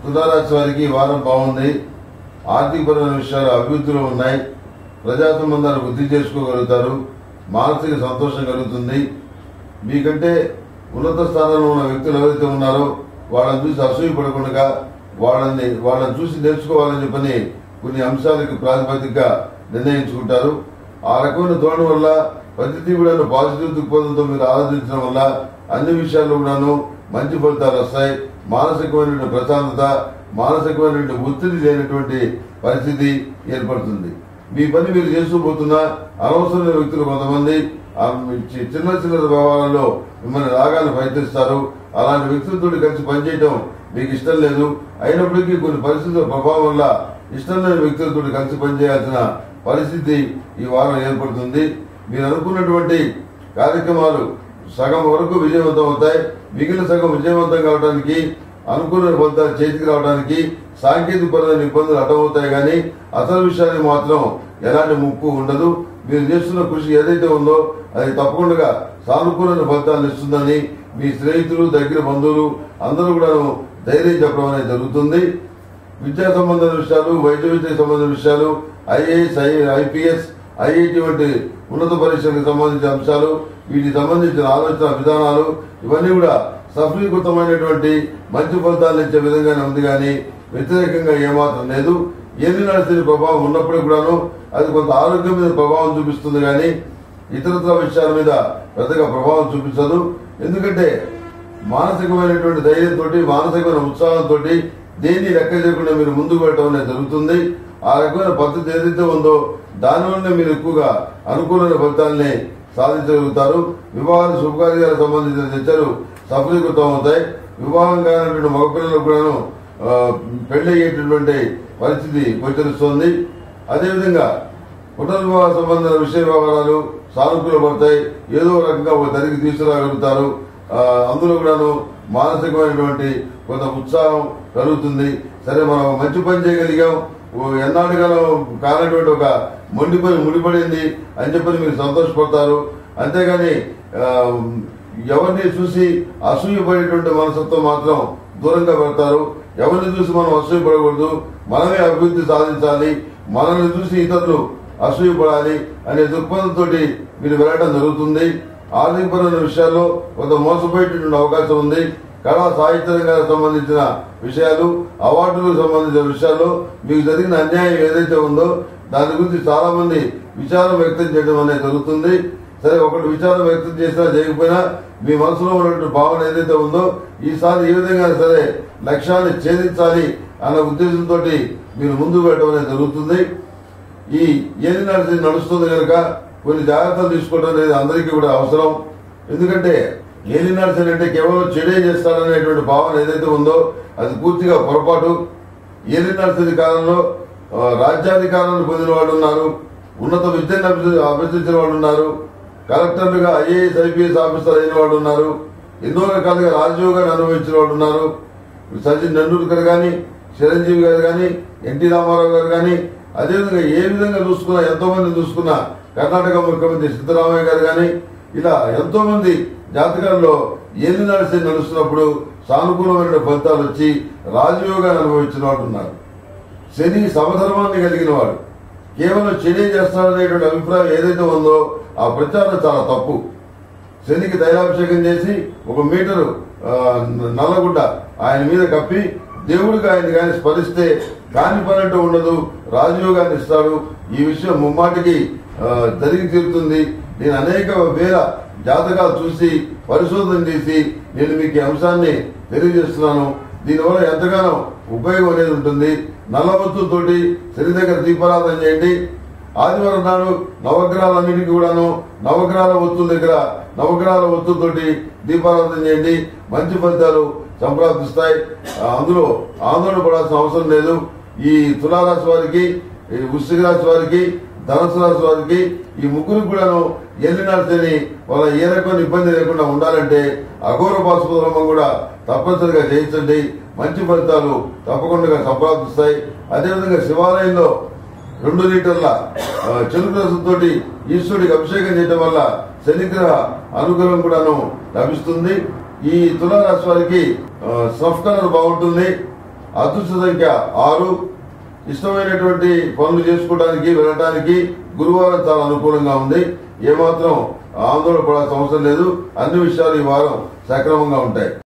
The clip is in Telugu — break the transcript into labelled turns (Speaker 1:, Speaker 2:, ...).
Speaker 1: తులారాశి వారికి ఈ వారం బాగుంది ఆర్థికపరమైన విషయాలు అభివృద్ధిలో ఉన్నాయి ప్రజా సంబంధాలు వృద్ధి చేసుకోగలుగుతారు మానసిక సంతోషం కలుగుతుంది మీకంటే ఉన్నత స్థానంలో ఉన్న వ్యక్తులు ఎవరైతే ఉన్నారో వాళ్ళని చూసి అసూయ పడకుండా వాళ్ళని వాళ్ళని చూసి నేర్చుకోవాలని చెప్పని కొన్ని అంశాలకు ప్రాతిపదికగా నిర్ణయించుకుంటారు ఆ రకమైన ధోరణి వల్ల ప్రతిదీ కూడా పాజిటివ్ దృక్పథంతో మీరు ఆలోచించడం వల్ల అన్ని విషయాల్లో కూడాను మంచి ఫలితాలు వస్తాయి మానసికమైనటువంటి ప్రశాంతత మానసికమైనటువంటి ఒత్తిడి లేనటువంటి పరిస్థితి ఏర్పడుతుంది మీ పని మీరు చేసుకోబోతున్నా అనవసరమైన వ్యక్తులు కొంతమంది ఆ మీ చి- చిన్న చిన్న వ్యవహారాల్లో మిమ్మల్ని రాగాలు ప్రయత్నిస్తారు అలాంటి వ్యక్తులతో కలిసి పనిచేయడం మీకు ఇష్టం లేదు అయినప్పటికీ కొన్ని పరిస్థితుల ప్రభావం వల్ల ఇష్టం లేని వ్యక్తులతో కలిసి పనిచేయాల్సిన పరిస్థితి ఈ వారం ఏర్పడుతుంది మీరు అనుకున్నటువంటి కార్యక్రమాలు సగం వరకు విజయవంతం అవుతాయి మిగిలిన సగం విజయవంతం కావడానికి అనుకున్న ఫలితాలు చేతికి రావడానికి సాంకేతిక పరమైన ఇబ్బందులు అడ్డమవుతాయి కానీ అసలు విషయాన్ని మాత్రం ఎలాంటి ముప్పు ఉండదు మీరు చేస్తున్న కృషి ఏదైతే ఉందో అది తప్పకుండా సానుకూలమైన ఫలితాలను ఇస్తుందని మీ స్నేహితులు దగ్గర బంధువులు అందరూ కూడా ధైర్యం చెప్పడం అనేది జరుగుతుంది విద్యా సంబంధమైన విషయాలు వైద్య విద్యకు సంబంధించిన విషయాలు ఐఏఎస్ ఐపీఎస్ ఐఐటి వంటి ఉన్నత పరీక్షలకు సంబంధించిన అంశాలు వీటికి సంబంధించిన ఆలోచన విధానాలు ఇవన్నీ కూడా సఫలీకృతమైనటువంటి మంచి ఫలితాలు ఇచ్చే విధంగానే ఉంది కానీ వ్యతిరేకంగా ఏమాత్రం లేదు ఏది నడిచిన ప్రభావం ఉన్నప్పటికీ కూడాను అది కొంత ఆరోగ్యం మీద ప్రభావం చూపిస్తుంది కానీ ఇతరత్ర విషయాల మీద పెద్దగా ప్రభావం చూపించదు ఎందుకంటే మానసికమైనటువంటి ధైర్యంతో మానసికమైన ఉత్సాహంతో దేన్ని లెక్క చేయకుండా మీరు ముందుకు వెళ్ళడం అనేది జరుగుతుంది ఆ రకమైన పద్ధతి ఏదైతే ఉందో దానివల్లనే మీరు ఎక్కువగా అనుకూలమైన ఫలితాలని సాధించగలుగుతారు వివాహాల శుభకార్యాలకు సంబంధించిన చర్చలు సఫలీకృతం అవుతాయి వివాహం కానటువంటి మగపిల్లలకు కూడాను ఆ, పెళ్లయ్యేటటువంటి పరిస్థితి గోచరిస్తోంది అదేవిధంగా పునర్వివాహ సంబంధమైన విషయ వ్యవహారాలు సానుకూల పడతాయి ఏదో ఒక రకంగా ఒక తరిగి తీసుకురాగలుగుతారు ఆ, అందులో కూడాను మానసికమైనటువంటి కొంత ఉత్సాహం కలుగుతుంది సరే మనం ఒక మంచి పని చేయగలిగాం ఓ ఎన్నాడు కాలం కానటువంటి ఒక మొండి పని ముడిపడింది అని చెప్పని మీరు సంతోషపడతారు అంతేగాని ఆ, ఎవరిని చూసి అసూయపడేటువంటి మనసత్వం మాత్రం దూరంగా పెడతారు ఎవరిని చూసి మనం అసూయపడకూడదు మనమే అభివృద్ధి సాధించాలి మనల్ని చూసి ఇతరులు అసూయపడాలి అనే దృక్పథంతో మీరు వెళ్ళడం జరుగుతుంది ఆర్థికపరమైన విషయాల్లో కొంత మోసపోయేటటువంటి అవకాశం ఉంది కళా సాహిత్య రంగానికి సంబంధించిన విషయాలు అవార్డులకు సంబంధించిన విషయాల్లో మీకు జరిగిన అన్యాయం ఏదైతే ఉందో దాని గురించి చాలా మంది విచారం వ్యక్తం చేయడం అనేది జరుగుతుంది సరే ఒకటి విచారం వ్యక్తం చేసినా చేయకపోయినా మీ మనసులో ఉన్నటువంటి భావన ఏదైతే ఉందో ఈసారి ఏ విధంగా సరే లక్ష్యాన్ని ఛేదించాలి అన్న ఉద్దేశంతో మీరు ముందుకు వెళ్ళడం అనేది జరుగుతుంది ఈ ఏది నడిచి నడుస్తుంది కనుక కొన్ని జాగ్రత్తలు తీసుకోవడం అనేది అందరికీ కూడా అవసరం ఎందుకంటే ఏది నడిచి అంటే కేవలం చెడే చేస్తాడనేటువంటి భావన ఏదైతే ఉందో అది పూర్తిగా పొరపాటు ఏది నడిచిన కాలంలో ఆ, రాజ్యాధికారాన్ని పొందిన వాళ్ళు ఉన్నారు ఉన్నత విద్యను అభ్యసి- అభ్యసించిన వాళ్ళు ఉన్నారు కలెక్టర్లుగా ఐఏఎస్ ఐపీఎస్ ఆఫీసర్ అయిన వాళ్ళు ఉన్నారు ఎన్నో రకాలుగా రాజయోగాన్ని అనుభవించిన వాళ్ళు ఉన్నారు సచిన్ టెండూల్కర్ గాని చిరంజీవి గారు గాని ఎన్టీ రామారావు గారు గాని అదేవిధంగా ఏ విధంగా చూసుకున్నా ఎంతో మంది చూసుకున్నా కర్ణాటక ముఖ్యమంత్రి సిద్ధరామయ్య గారు గాని ఇలా ఎంతో మంది జాతకాల్లో ఏది నడిచి నడుస్తున్నప్పుడు సానుకూలమైన ఫలితాలు వచ్చి రాజయోగాన్ని అనుభవించిన వాళ్ళు ఉన్నారు శని సమధర్మాన్ని కలిగిన వాడు కేవలం చెడే చేస్తాడనేటువంటి అభిప్రాయం ఏదైతే ఉందో ఆ ప్రచారం చాలా తప్పు శనికి తైలాభిషేకం చేసి ఒక మీటరు ఆ, నల్లగుడ్డ ఆయన మీద కప్పి దేవుడికి ఆయన కానీ స్మరిస్తే కాని పని అంటూ ఉండదు రాజయోగాన్ని ఇస్తాడు ఈ విషయం ముమ్మాటికి ఆ, జరిగి తీరుతుంది నేను అనేక వేల జాతకాలు చూసి పరిశోధన చేసి నేను మీకు ఈ అంశాన్ని తెలియజేస్తున్నాను దీనివల్ల ఎంతగానో ఉపయోగం అనేది ఉంటుంది నల్లవత్తుతోటి శని దగ్గర దీపారాధన చేయండి ఆదివారం నాడు నవగ్రహాలన్నిటికీ కూడాను నవగ్రహాల ఒత్తుల దగ్గర నవగ్రహాల ఒత్తుతోటి దీపారాధన చేయండి మంచి ఫలితాలు సంప్రాప్తిస్తాయి ఆ, అందులో ఆందోళన పడాల్సిన అవసరం లేదు ఈ తులారాశి వారికి ఈ వృశ్చిక రాశి వారికి ధనుసు రాశి వారికి ఈ ముగ్గురికి కూడాను ఎల్లినాడితేని వాళ్ళ ఏ రకమైన ఇబ్బంది లేకుండా ఉండాలంటే అఘోర బాసుపద్రమం కూడా తప్పనిసరిగా చేయించండి మంచి ఫలితాలు తప్పకుండా సంప్రాప్తిస్తాయి అదేవిధంగా శివాలయంలో రెండు లీటర్ల ఆ, చెరుకు రసంతో ఈశ్వరుడికి అభిషేకం చేయడం వల్ల శనిగ్రహ అనుగ్రహం కూడాను లభిస్తుంది ఈ తులారాశి వారికి స్నఫ్ కలర్ బాగుంటుంది అదృష్ట సంఖ్య ఆరు ఇష్టమైనటువంటి పనులు చేసుకోవడానికి వెళ్ళడానికి గురువారం చాలా అనుకూలంగా ఉంది ఏమాత్రం ఆందోళన పడాల్సిన అవసరం లేదు అన్ని విషయాలు ఈ వారం సక్రమంగా ఉంటాయి